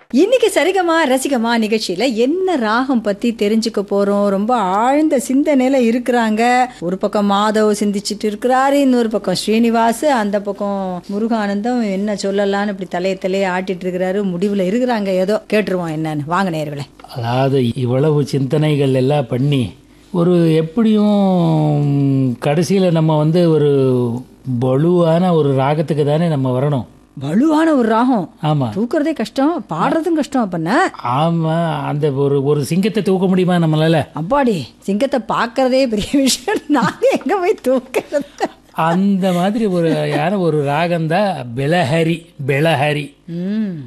இன்னைக்கு சரிகமா ரசிகமா நிகழ்ச்சியில என்ன ராகம் பத்தி தெரிஞ்சுக்க போறோம் ரொம்ப ஆழ்ந்த சிந்தனையில இருக்கிறாங்க ஒரு பக்கம் மாதவ் சிந்திச்சிட்டு இருக்கிறாரு இன்னொரு பக்கம் ஸ்ரீனிவாஸ் அந்த பக்கம் முருகானந்தம் என்ன சொல்லலாம்னு இப்படி தலைய தலைய ஆட்டிட்டு இருக்கிறாரு முடிவுல இருக்கிறாங்க ஏதோ கேட்டுருவோம் என்னன்னு வாங்க நேர்களே அதாவது இவ்வளவு சிந்தனைகள் எல்லாம் பண்ணி ஒரு எப்படியும் கடைசியில் நம்ம வந்து ஒரு வலுவான ஒரு ராகத்துக்கு தானே நம்ம வரணும் வலுவான ஒரு ராகம் ஆமாம் தூக்குறதே கஷ்டம் பாடுறதும் கஷ்டம் அப்பண்ண ஆமாம் அந்த ஒரு ஒரு சிங்கத்தை தூக்க முடியுமா நம்மளால அப்பாடி சிங்கத்தை பார்க்கறதே பெரிய விஷயம் நாங்க எங்க போய் தூக்கிறது அந்த மாதிரி ஒரு யார ஒரு ராகம்தான் பெலஹரி பெலஹரி ம்